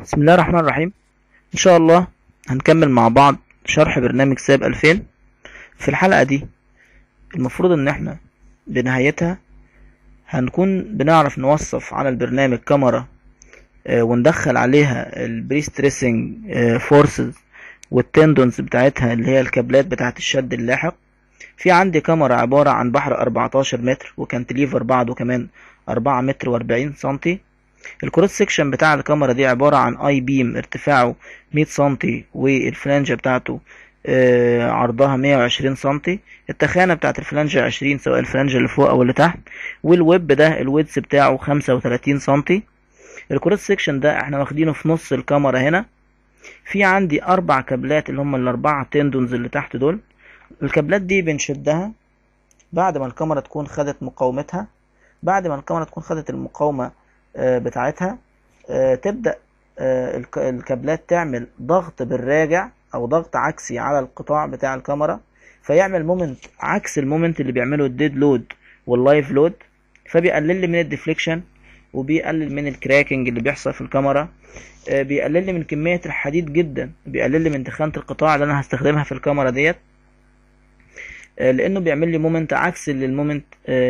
بسم الله الرحمن الرحيم ان شاء الله هنكمل مع بعض شرح برنامج ساب 2000 في الحلقة دي المفروض ان احنا بنهايتها هنكون بنعرف نوصف على البرنامج كاميرا آه، وندخل عليها البريستريسنج فورسز والتندونز بتاعتها اللي هي الكابلات بتاعت الشد اللاحق في عندي كاميرا عبارة عن بحر 14 متر وكانتليفر بعده كمان 4 متر و40 سنتي الكروس سيكشن بتاع الكاميرا دي عبارة عن اي بيم ارتفاعه 100 سنتي والفلانجة بتاعته آه، عرضها 120 سنتي التخانة بتاعت الفلانجة 20 سواء الفلانجة اللي فوق او اللي تحت والويب ده الويدث بتاعه 35 سنتي الكروس سيكشن ده احنا واخدينه في نص الكاميرا هنا في عندي اربع كابلات اللي هم الاربعة تندونز اللي تحت دول الكابلات دي بنشدها بعد ما الكاميرا تكون خدت مقاومتها بعد ما الكاميرا تكون خدت المقاومة آه، بتاعتها آه، تبدأ آه، الك- الكابلات تعمل ضغط بالراجع او ضغط عكسي على القطاع بتاع الكاميرا فيعمل مومنت عكس المومنت اللي بيعمله الديد لود واللايف لود فبيقلل لي من الديفليكشن وبيقلل من الكراكنج اللي بيحصل في الكاميرا آه، بيقلل لي من كمية الحديد جدا بيقلل لي من تخانة القطاع اللي انا هستخدمها في الكاميرا ديت آه، لانه بيعمل لي مومنت عكس للمومنت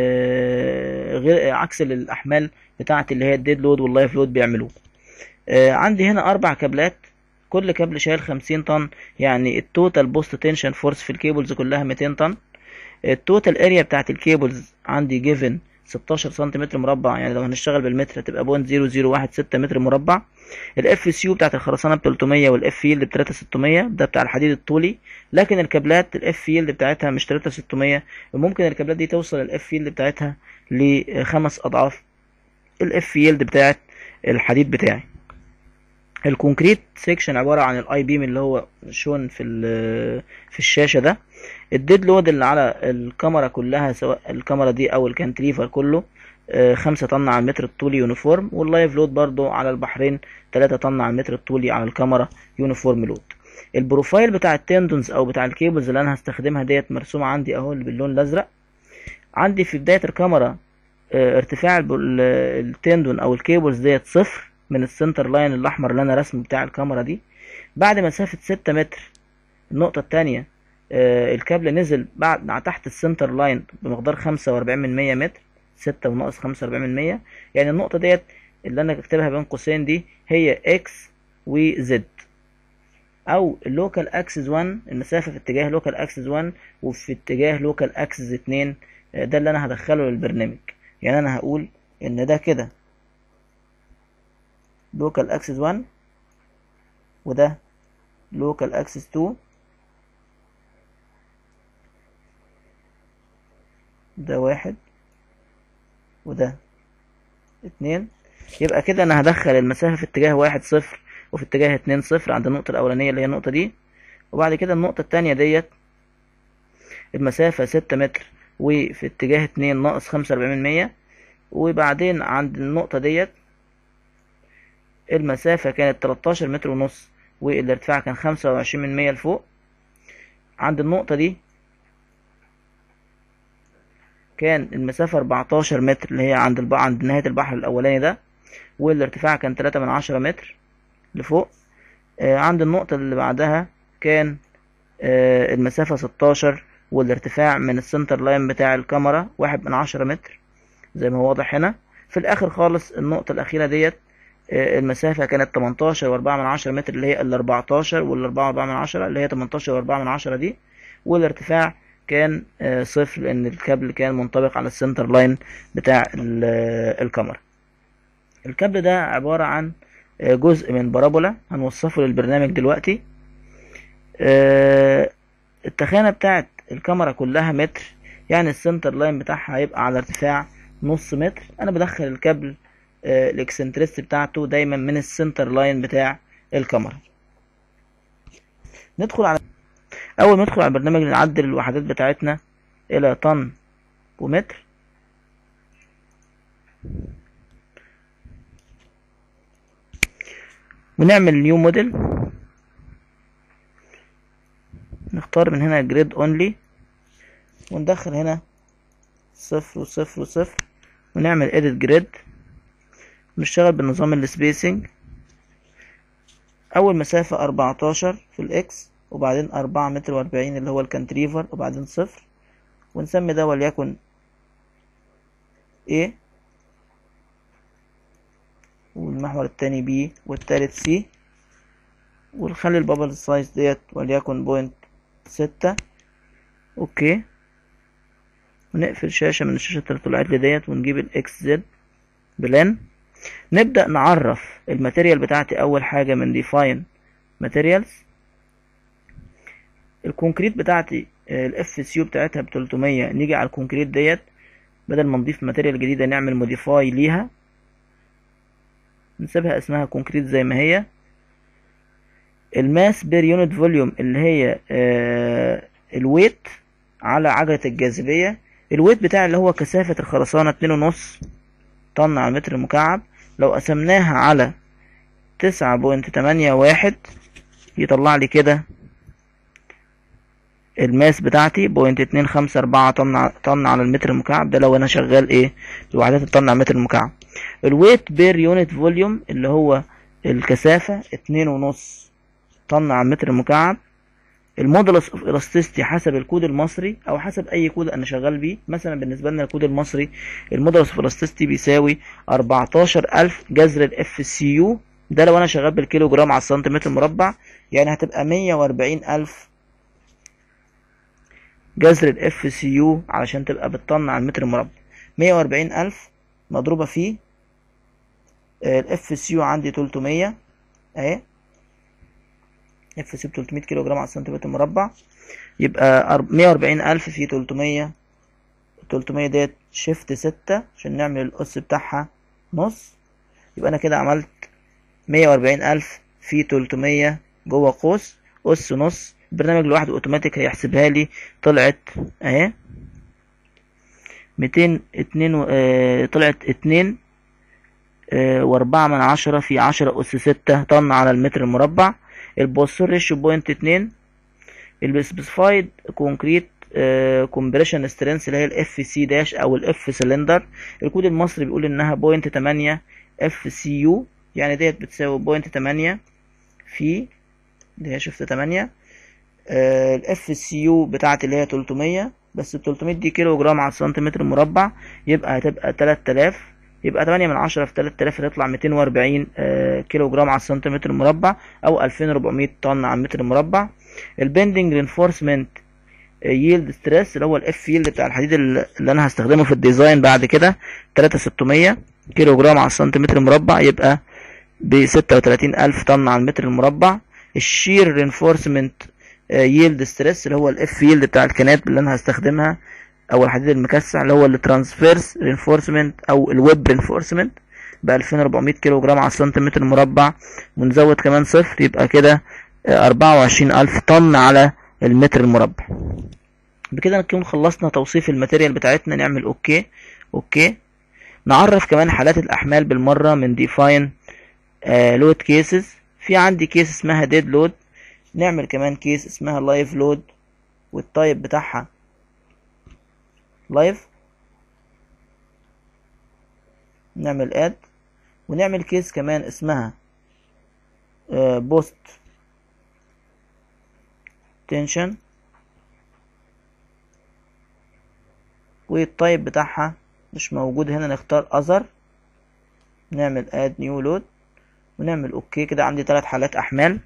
آه، غير عكس للاحمال بتاعه اللي هي الديد لود واللايف لود بيعملوه آه، عندي هنا اربع كابلات كل كابل شايل 50 طن يعني التوتال بوست تنشن فورس في الكيبلز كلها 200 طن التوتال اريا بتاعت الكيبلز عندي جيفن 16 سنتيمتر مربع يعني لو هنشتغل بالمتر هتبقى بوينت 0016 متر مربع الاف اس يو بتاعت الخرسانه ب 300 والاف يلد ب 3600 ده بتاع الحديد الطولي لكن الكابلات الاف يلد بتاعتها مش 3600 وممكن الكابلات دي توصل الاف يلد بتاعتها لخمس اضعاف الاف يلد بتاعت الحديد بتاعي الكونكريت سيكشن عبارة عن الاي بيم اللي هو شون في ال- في الشاشة ده الديد لود اللي على الكاميرا كلها سواء الكاميرا دي او الكانتليفر كله آه، خمسة طن على المتر الطولي يونيفورم واللايف لود برضو على البحرين تلاتة طن على المتر الطولي على الكاميرا يونيفورم لود البروفايل بتاع التندونز او بتاع الكيبلز اللي انا هستخدمها ديت مرسومة عندي اهو باللون الازرق عندي في بداية الكاميرا آه، ارتفاع الب- ال- التندون او الكيبلز ديت صفر من السنتر لاين الاحمر اللي انا رسمه بتاع الكاميرا دي بعد مسافة ستة متر النقطة التانية آه، الكابل نزل بعد مع تحت السنتر لاين بمقدار خمسة وأربعين من مية متر ستة وناقص خمسة وأربعين من مية يعني النقطة ديت اللي أنا كاتبها بين قوسين دي هي إكس وزد أو اللوكال أكسس 1 المسافة في اتجاه لوكال أكسس 1 وفي اتجاه لوكال أكسس 2 آه، ده اللي أنا هدخله للبرنامج يعني أنا هقول إن ده كده لوكال أكسس 1 وده لوكال أكسس 2 ده واحد وده اتنين يبقى كده انا هدخل المسافة في اتجاه واحد صفر وفي اتجاه اتنين صفر عند النقطة الأولانية اللي هي النقطة دي وبعد كده النقطة التانية ديت المسافة ستة متر وفي اتجاه اتنين ناقص خمسة وأربعين من مية وبعدين عند النقطة ديت المسافة كانت تلاتاشر متر ونص والارتفاع كان خمسة وعشرين من مية لفوق عند النقطة دي كان المسافة 14 متر اللي هي عند الب... عند نهاية البحر الأولاني ده والارتفاع كان 3 من 10 متر لفوق آه عند النقطة اللي بعدها كان آه المسافة 16 والارتفاع من السنتر لاين بتاع الكاميرا واحد من 10 متر زي ما هو واضح هنا في الآخر خالص النقطة الأخيرة ديت آه المسافة كانت 18 وأربعة من عشرة متر اللي هي ال 14 والأربعة وأربعة من عشرة اللي هي 18 وأربعة من عشرة دي والارتفاع كان آه، صفر لان الكابل كان منطبق على السنتر لاين بتاع ال- آه، الكاميرا الكابل ده عبارة عن آه، جزء من بارابولا هنوصفه للبرنامج دلوقتي آه، التخانة بتاعت الكاميرا كلها متر يعني السنتر لاين بتاعها هيبقى على ارتفاع نص متر انا بدخل الكابل آه، الاكسنترست بتاعته دايما من السنتر لاين بتاع الكاميرا ندخل على اول ما ندخل على البرنامج نعدل الوحدات بتاعتنا الى طن ومتر ونعمل نيو موديل نختار من هنا جريد اونلي وندخل هنا صفر وصفر وصفر ونعمل edit جريد نشتغل بنظام السبيسنج اول مسافة اربعتاشر في الاكس وبعدين اربعة متر واربعين اللي هو الكانتريفر وبعدين صفر ونسمي ده وليكن A والمحور التاني B والتالت C ونخلي البابل سايز ديت وليكن بوينت ستة اوكي ونقفل شاشة من الشاشة اللي طلعت لي ديت ونجيب الاكس زد بلان نبدأ نعرف الماتيريال بتاعتي أول حاجة من define materials الكونكريت بتاعتي الاف سي بتاعتها ب 300 نيجي على الكونكريت ديت بدل ما نضيف ماتيريال جديدة نعمل موديفاي ليها نسيبها اسمها كونكريت زي ما هي الماس بير يونت فوليوم اللي هي آه الويت على عجلة الجاذبية الويت بتاعي اللي هو كثافة الخرسانة اتنين ونص طن على المتر المكعب لو قسمناها على تسعة بوينت تمانية واحد يطلع لي كده الماس بتاعتي بوينت اتنين خمسة أربعة طن طن على المتر المكعب ده لو أنا شغال إيه بوحدات الطن على المتر المكعب الويت بير يونت فوليوم اللي هو الكثافة اتنين ونص طن على المتر المكعب المودولس اوف الاستيستي حسب الكود المصري او حسب اي كود انا شغال بيه مثلا بالنسبه لنا الكود المصري المودولس اوف الاستيستي بيساوي 14000 جذر الاف سي يو ده لو انا شغال بالكيلو جرام على السنتيمتر مربع يعني هتبقى 140000 جذر الاف سي يو علشان تبقى بالطن على المتر المربع 140000 مضروبه في الاف سي يو عندي 300 اهي اف سي ب 300 كيلو جرام على السنتيمتر مربع يبقى 140 ألف في 300 300 ديت شيفت ستة عشان نعمل الأس بتاعها نص يبقى أنا كده عملت 140 ألف في 300 جوه قوس أس نص البرنامج لوحده أوتوماتيك هيحسبها لي طلعت أهي 200 اتنين و... اه... طلعت اتنين اه... وأربعة من عشرة في عشرة أس ستة طن على المتر المربع البوستر ريشيو بوينت اتنين السبيسيفايد كونكريت كومبريشن سترينث اللي هي الاف سي داش او الاف سلندر الكود المصري بيقول انها بوينت تمانية اف سي يو يعني ديت بتساوي بوينت تمانية في اللي هي شفت تمانية الاف سي يو بتاعتي اللي هي تلتمية بس التلتمية دي كيلو جرام على السنتيمتر مربع يبقى هتبقى تلات آلاف يبقى تمانية من عشرة في تلات آلاف هتطلع ميتين وأربعين كيلو جرام على السنتيمتر مربع أو ألفين وربعمية طن على المتر مربع البندنج رينفورسمنت ييلد ستريس اللي هو الاف ييلد بتاع الحديد اللي انا هستخدمه في الديزاين بعد كده تلاتة ستمية كيلو جرام على السنتيمتر مربع يبقى بستة وتلاتين ألف طن على المتر المربع الشير رينفورسمنت ييلد ستريس اللي هو الاف ييلد بتاع الكنات اللي انا هستخدمها او الحديد المكسع اللي هو الترانسفيرس رينفورسمنت او الويب رينفورسمنت ب 2400 كيلو جرام على السنتيمتر مربع ونزود كمان صفر يبقى كده 24000 طن على المتر المربع بكده نكون خلصنا توصيف الماتيريال بتاعتنا نعمل اوكي اوكي نعرف كمان حالات الاحمال بالمره من ديفاين لود كيسز في عندي كيس اسمها ديد لود نعمل كمان كيس اسمها لايف لود والتايب بتاعها لايف نعمل اد ونعمل كيس كمان اسمها بوست تنشن والتايب بتاعها مش موجود هنا نختار اذر نعمل اد نيو لود ونعمل اوكي كده عندي ثلاث حالات احمال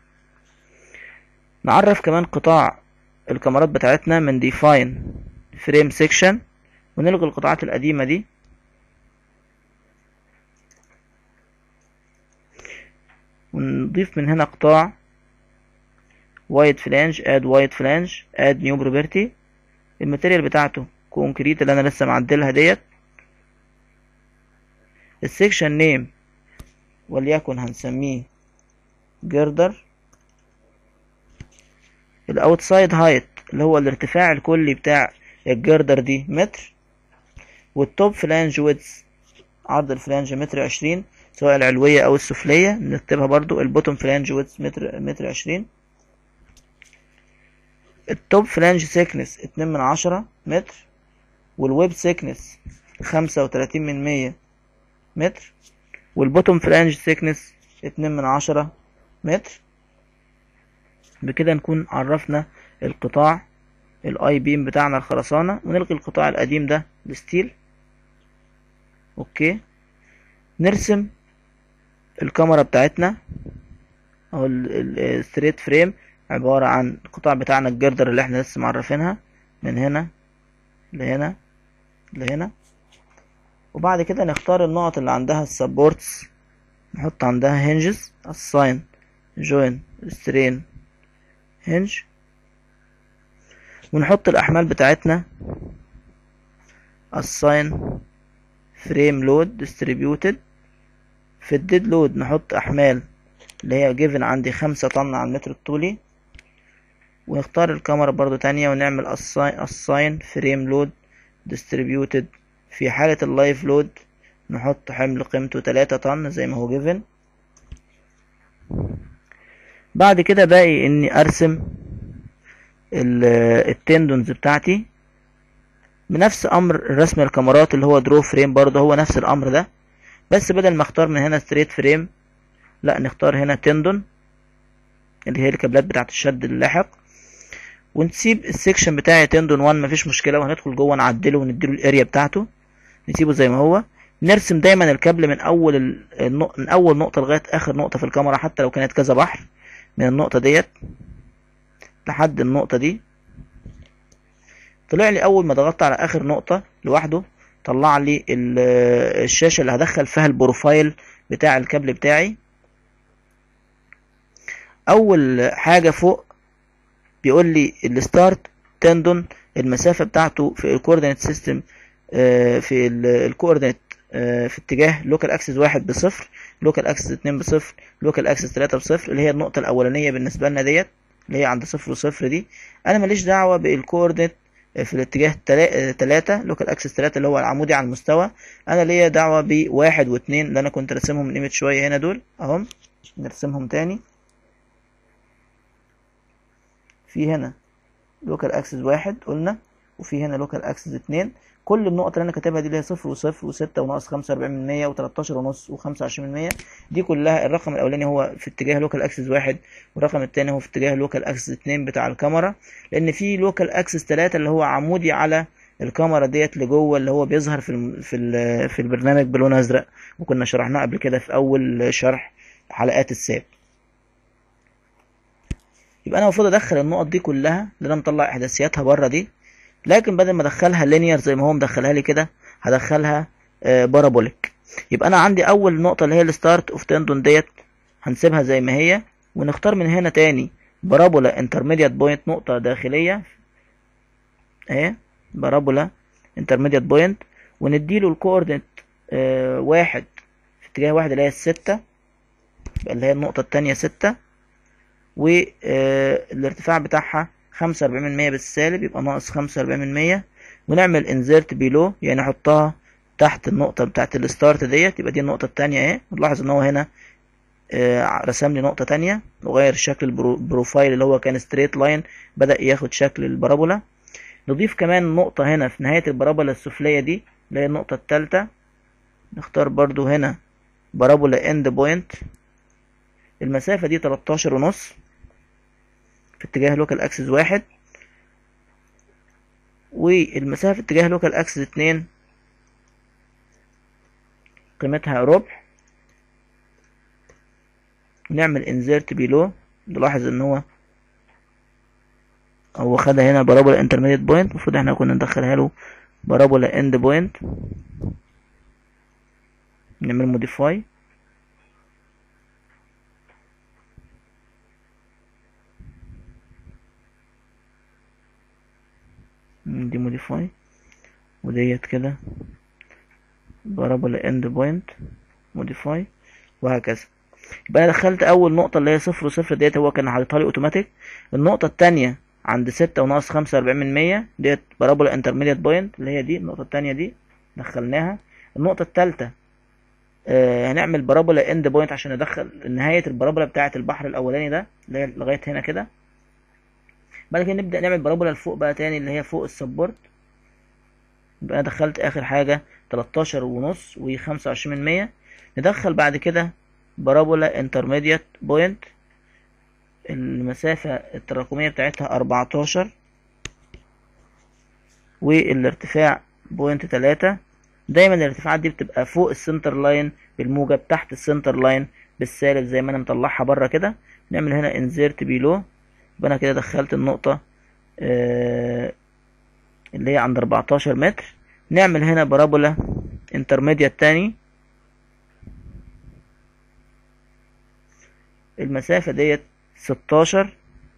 نعرف كمان قطاع الكاميرات بتاعتنا من ديفاين فريم سيكشن ونلغي القطاعات القديمة دي ونضيف من هنا قطاع وايد فلانج اد وايد فلانج اد نيو بروبرتي الماتيريال بتاعته كونكريت اللي انا لسه معدلها ديت السكشن نيم وليكن هنسميه جردر الاوتسايد هايت اللي هو الارتفاع الكلي بتاع الجردر دي متر والتوب فلانج ويدز عرض الفلانج متر عشرين سواء العلوية أو السفلية نكتبها برضو البوتوم فلانج ويدز متر متر عشرين التوب فلانج سيكنس اتنين من عشرة متر والويب سيكنس خمسة وتلاتين من مية متر والبوتوم فلانج سيكنس اتنين من عشرة متر بكده نكون عرفنا القطاع الاي بيم بتاعنا الخرسانة ونلغي القطاع القديم ده الستيل اوكي نرسم الكاميرا بتاعتنا او الستريت فريم عبارة عن القطاع بتاعنا الجردر اللي احنا لسه معرفينها من هنا لهنا لهنا وبعد كده نختار النقط اللي عندها السبورتس نحط عندها هنجز assign join strain hinge ونحط الأحمال بتاعتنا assign frame load distributed في الديد لود نحط أحمال اللي هي given عندي خمسة طن على المتر الطولي ونختار الكاميرا برضو تانية ونعمل assign, assign frame load distributed في حالة اللايف لود نحط حمل قيمته تلاتة طن زي ما هو given بعد كده باقي اني ارسم التندونز بتاعتي بنفس امر رسم الكاميرات اللي هو درو فريم برضه هو نفس الامر ده بس بدل ما اختار من هنا ستريت فريم لا نختار هنا تندون اللي هي الكابلات بتاعت الشد اللاحق ونسيب السكشن بتاعي تندون 1 مفيش مشكله وهندخل جوه نعدله ونديله الاريا بتاعته نسيبه زي ما هو نرسم دايما الكابل من اول النق... من اول نقطه لغايه اخر نقطه في الكاميرا حتى لو كانت كذا بحر من النقطه ديت لحد النقطه دي طلع لي اول ما ضغطت على اخر نقطه لوحده طلع لي الشاشه اللي هدخل فيها البروفايل بتاع الكابل بتاعي اول حاجه فوق بيقول لي الستارت تندون المسافه بتاعته في الكوردينيت سيستم في الكوردينيت في اتجاه لوكال اكسس واحد بصفر لوكال اكسس اتنين بصفر لوكال اكسس تلاتة بصفر اللي هي النقطة الأولانية بالنسبة لنا ديت اللي هي عند صفر وصفر دي أنا ماليش دعوة بالكوردينيت في الاتجاه تلاتة لوكال اكسس تلاتة اللي هو العمودي على المستوى أنا ليا دعوة بواحد واتنين اللي أنا كنت راسمهم من قيمة شوية هنا دول أهم نرسمهم تاني في هنا لوكال اكسس واحد قلنا وفي هنا لوكال اكسس اتنين كل النقط اللي انا كاتبها دي اللي هي صفر وصفر وستة وناقص خمسة وأربعين من مية وتلاتاشر ونص وخمسة وعشرين من مية دي كلها الرقم الأولاني هو في اتجاه لوكال اكسس واحد والرقم التاني هو في اتجاه لوكال اكسس اتنين بتاع الكاميرا لأن في لوكال اكسس تلاتة اللي هو عمودي على الكاميرا ديت لجوه اللي هو بيظهر في ال في ال في البرنامج بلون أزرق وكنا شرحناه قبل كده في أول شرح حلقات الساب يبقى أنا المفروض أدخل النقط دي كلها اللي أنا مطلع إحداثياتها بره دي لكن بدل ما ادخلها لينير زي ما هو مدخلها لي كده هدخلها بارابوليك يبقى انا عندي اول نقطه اللي هي الستارت اوف تندون ديت هنسيبها زي ما هي ونختار من هنا تاني بارابولا انترميديت بوينت نقطه داخليه اهي بارابولا انترميديت بوينت ونديله الكوردينت اه واحد في اتجاه واحد اللي هي الستة اللي هي النقطة التانية ستة والارتفاع بتاعها خمسة وأربعين من مية بالسالب يبقى ناقص خمسة وأربعين من مية ونعمل انزرت بيلو يعني نحطها تحت النقطة بتاعة الستارت ديت يبقى دي النقطة التانية اهي نلاحظ ان هو هنا آه رسم لي نقطة تانية وغير شكل البروفايل اللي هو كان ستريت لاين بدأ ياخد شكل البارابولا نضيف كمان نقطة هنا في نهاية البارابولا السفلية دي اللي هي النقطة التالتة نختار برضو هنا بارابولا اند بوينت المسافة دي تلاتاشر ونص في اتجاه لوكال اكسس واحد والمسافة في اتجاه لوكال اكسس اتنين قيمتها ربع نعمل انزرت بيلو نلاحظ ان هو هو خدها هنا بارابولا انترميديت بوينت المفروض احنا كنا ندخلها له بارابولا اند بوينت نعمل موديفاي دي موديفاي وديت كده بارابولا اند بوينت موديفاي وهكذا يبقى انا دخلت اول نقطة اللي هي صفر وصفر ديت هو كان حاططها لي اوتوماتيك النقطة التانية عند ستة وناقص خمسة وأربعين من مية ديت بارابولا انترميديت بوينت اللي هي دي النقطة التانية دي دخلناها النقطة التالتة آه هنعمل بارابولا اند بوينت عشان ندخل نهاية البارابولا بتاعة البحر الأولاني ده اللي هي لغاية هنا كده بعد كده نبدأ نعمل بارابولا لفوق بقى تاني اللي هي فوق السبورت يبقى انا دخلت اخر حاجة تلاتاشر ونص وخمسة وعشرين من مية ندخل بعد كده بارابولا انترميديت بوينت المسافة التراكمية بتاعتها أربعتاشر والارتفاع بوينت تلاتة دايما الارتفاعات دي بتبقى فوق السنتر لاين بالموجب تحت السنتر لاين بالسالب زي ما انا مطلعها بره كده نعمل هنا انزيرت بيلو يبقى انا كده دخلت النقطة آه اللي هي عند 14 متر نعمل هنا بارابولا انترميديات تاني المسافة ديت ستاشر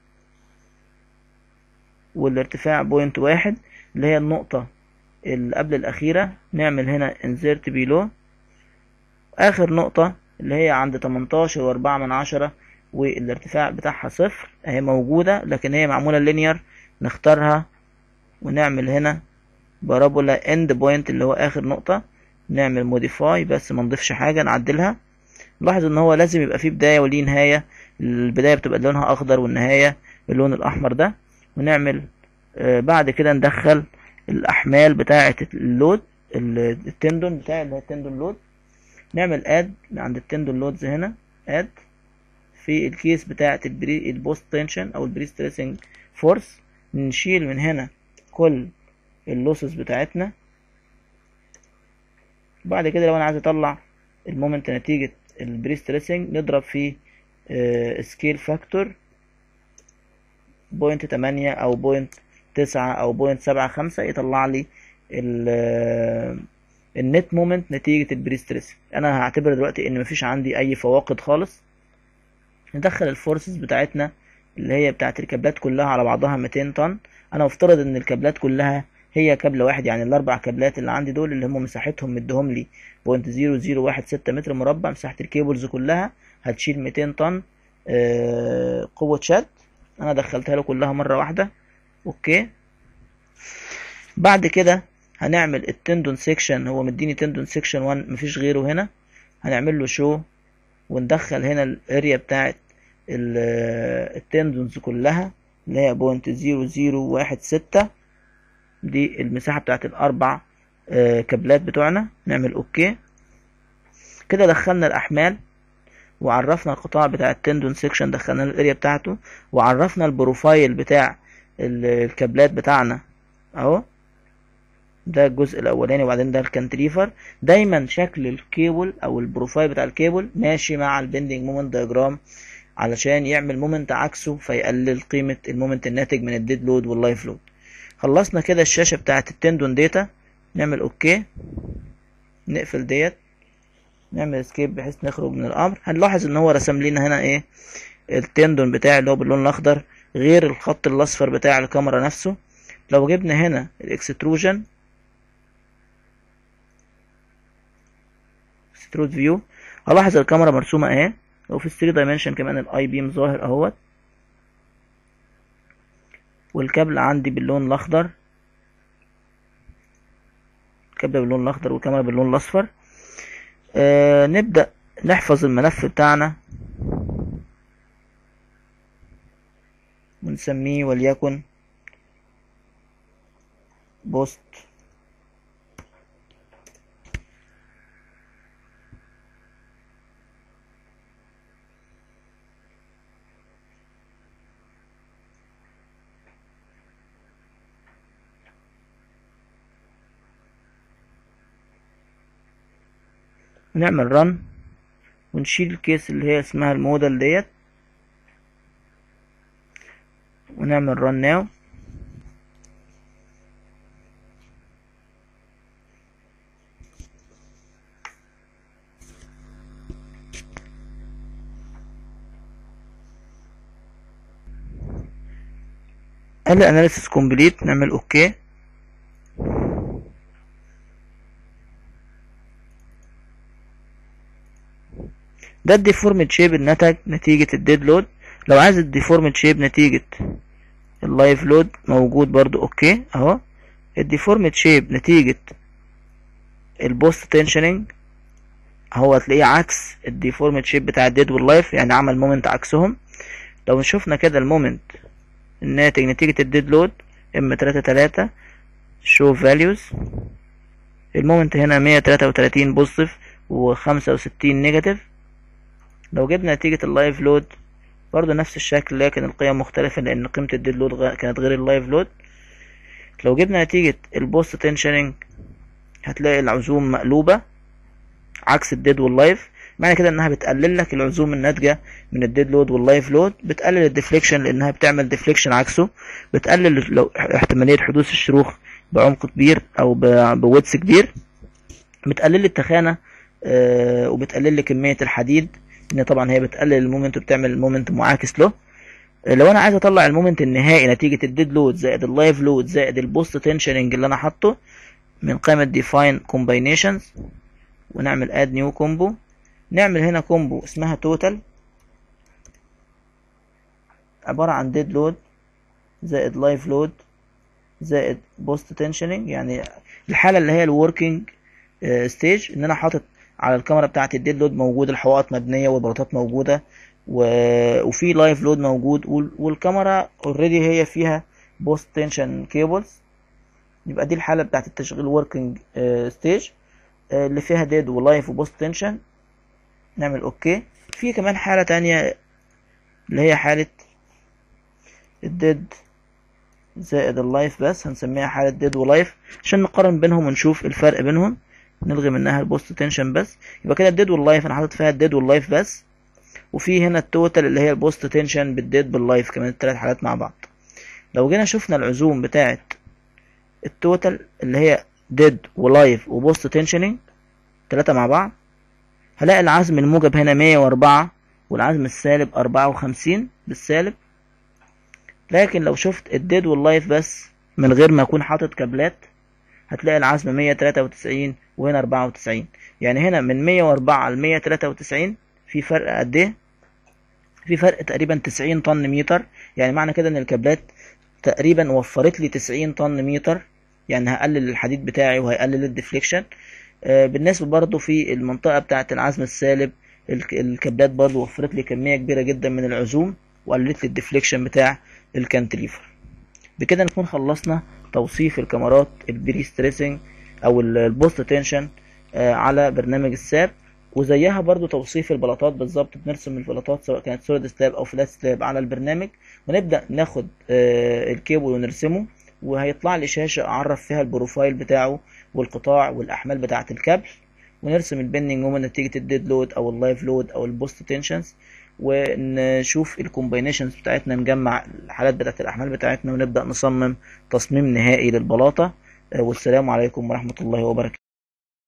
والارتفاع بوينت واحد اللي هي النقطة اللي قبل الأخيرة نعمل هنا insert below آخر نقطة اللي هي عند تمنتاشر وأربعة من عشرة والارتفاع بتاعها صفر اهي موجودة لكن هي معمولة linear نختارها ونعمل هنا بارابولا end point اللي هو آخر نقطة نعمل modify بس ما نضيفش حاجة نعدلها نلاحظ ان هو لازم يبقى فيه بداية وليه نهاية البداية بتبقى لونها أخضر والنهاية باللون الأحمر ده ونعمل آه بعد كده ندخل الأحمال بتاعة اللود التندون بتاع اللي هي التندون لود نعمل اد عند التندون لودز هنا اد في الكيس بتاعة البري البوست تنشن أو البري ستريسنج فورس نشيل من هنا كل اللوسز بتاعتنا بعد كده لو أنا عايز أطلع المومنت نتيجة البري ستريسنج نضرب في سكيل فاكتور بوينت تمانية أو بوينت تسعة أو بوينت سبعة خمسة يطلع لي النت مومنت نتيجة البري ستريسنج أنا هعتبر دلوقتي إن مفيش عندي أي فواقد خالص ندخل الفورسز بتاعتنا اللي هي بتاعت الكابلات كلها على بعضها 200 طن انا مفترض ان الكابلات كلها هي كابل واحد يعني الاربع كابلات اللي عندي دول اللي هم مساحتهم مديهم لي بوينت زيرو زيرو واحد ستة متر مربع مساحة الكيبلز كلها هتشيل 200 طن آه قوة شد انا دخلتها له كلها مرة واحدة اوكي بعد كده هنعمل التندون سيكشن هو مديني تندون سيكشن 1 مفيش غيره هنا هنعمل له شو وندخل هنا الاريا بتاعت التندونز كلها اللي هي بوينت زيرو زيرو واحد ستة دي المساحة بتاعت الأربع آه كابلات بتوعنا نعمل أوكي كده دخلنا الأحمال وعرفنا القطاع بتاع التندون سيكشن دخلنا الاريا بتاعته وعرفنا البروفايل بتاع الكابلات بتاعنا اهو ده الجزء الاولاني وبعدين ده الكانتريفر دايما شكل الكيبل او البروفايل بتاع الكيبل ماشي مع البندنج مومنت دياجرام علشان يعمل مومنت عكسه فيقلل قيمة المومنت الناتج من الديد لود واللايف لود خلصنا كده الشاشة بتاعت التندون داتا نعمل اوكي نقفل ديت نعمل اسكيب بحيث نخرج من الامر هنلاحظ ان هو رسم لنا هنا ايه التندون بتاعي اللي هو باللون الاخضر غير الخط الاصفر بتاع الكاميرا نفسه لو جبنا هنا الاكستروجن اكسترود فيو هلاحظ الكاميرا مرسومه اهي وفي 3 دايمنشن كمان الاي بيم ظاهر اهوت والكابل عندي باللون الاخضر الكابل باللون الاخضر والكاميرا باللون الاصفر آه نبدأ نحفظ الملف بتاعنا ونسميه وليكن بوست ونعمل رن ونشيل الكيس اللي هي اسمها الموديل ديت ونعمل رن ناو قال لي اناليسيس كومبليت نعمل اوكي ده الديفورمد شيب النتج نتيجة الديد لود لو عايز الديفورمد شيب نتيجة اللايف لود موجود برضو اوكي اهو الديفورمد شيب نتيجة البوست تنشننج هو هتلاقيه عكس الديفورمد شيب بتاع الديد واللايف يعني عمل مومنت عكسهم لو شفنا كده المومنت الناتج نتيجة الديد لود ام تلاتة تلاتة شو فاليوز المومنت هنا مية تلاتة وتلاتين بوزيتيف وخمسة وستين نيجاتيف لو جبنا نتيجة اللايف لود برضو نفس الشكل لكن القيم مختلفة لأن قيمة الديد لود غ- كانت غير اللايف لود لو جبنا نتيجة البوست تنشننج هتلاقي العزوم مقلوبة عكس الديد واللايف معنى كده انها بتقلل لك العزوم الناتجة من الديد لود واللايف لود بتقلل الديفليكشن لانها بتعمل ديفليكشن عكسه بتقلل لو احتمالية حدوث الشروخ بعمق كبير او ب- بويدث كبير بتقلل لي التخانة آه، وبتقلل لي كمية الحديد ان طبعا هي بتقلل المومنت وبتعمل المومنت معاكس له آه، لو انا عايز اطلع المومنت النهائي نتيجة الديد لود زائد اللايف لود زائد البوست تنشننج اللي انا حاطه من قائمة define combinations ونعمل add new combo نعمل هنا كومبو اسمها total عبارة عن dead load زائد live load زائد post tensioning يعني الحالة اللي هي الوركينج ستيج ان انا حاطط على الكاميرا بتاعتي الديد لود موجود الحوائط مبنية والبلاطات موجودة و... وفي لايف لود موجود وال... والكاميرا اوريدي هي فيها بوست تنشن كيبلز يبقى دي الحالة بتاعت التشغيل وركينج ستيج اللي فيها ديد ولايف وبوست تنشن نعمل اوكي في كمان حالة تانية اللي هي حالة الديد زائد اللايف بس هنسميها حالة ديد ولايف عشان نقارن بينهم ونشوف الفرق بينهم نلغي منها البوست تنشن بس يبقى كده الديد واللايف انا حاطط فيها الديد واللايف بس وفي هنا التوتال اللي هي البوست تنشن بالديد باللايف كمان التلات حالات مع بعض لو جينا شفنا العزوم بتاعت التوتال اللي هي ديد ولايف وبوست تنشننج تلاتة مع بعض هلاقي العزم الموجب هنا مية وأربعة والعزم السالب أربعة وخمسين بالسالب لكن لو شفت الديد واللايف بس من غير ما أكون حاطط كابلات هتلاقي العزم مية تلاتة وتسعين وهنا أربعة وتسعين يعني هنا من مية وأربعة لمية تلاتة وتسعين في فرق قد إيه؟ في فرق تقريبا تسعين طن متر يعني معنى كده إن الكابلات تقريبا وفرت لي تسعين طن متر يعني هقلل الحديد بتاعي وهيقلل الديفليكشن آه، بالنسبة برضو في المنطقة بتاعة العزم السالب الك- الكابلات برضو وفرت لي كمية كبيرة جدا من العزوم وقللت لي الديفليكشن بتاع الكانتليفر بكده نكون خلصنا توصيف الكاميرات البري ستريسنج او ال- البوست تنشن آه، على برنامج الساب وزيها برضو توصيف البلاطات بالظبط بنرسم البلاطات سواء كانت سوليد سلاب او فلات سلاب على البرنامج ونبدأ ناخد آه، الكيبل ونرسمه وهيطلع لي شاشة أعرف فيها البروفايل بتاعه والقطاع والأحمال بتاعة الكابل ونرسم البندنج مومنت نتيجة الديد لود أو اللايف لود أو البوست تنشنز ونشوف الكومباينيشنز بتاعتنا نجمع الحالات بتاعة الأحمال بتاعتنا ونبدأ نصمم تصميم نهائي للبلاطة آه، والسلام عليكم ورحمة الله وبركاته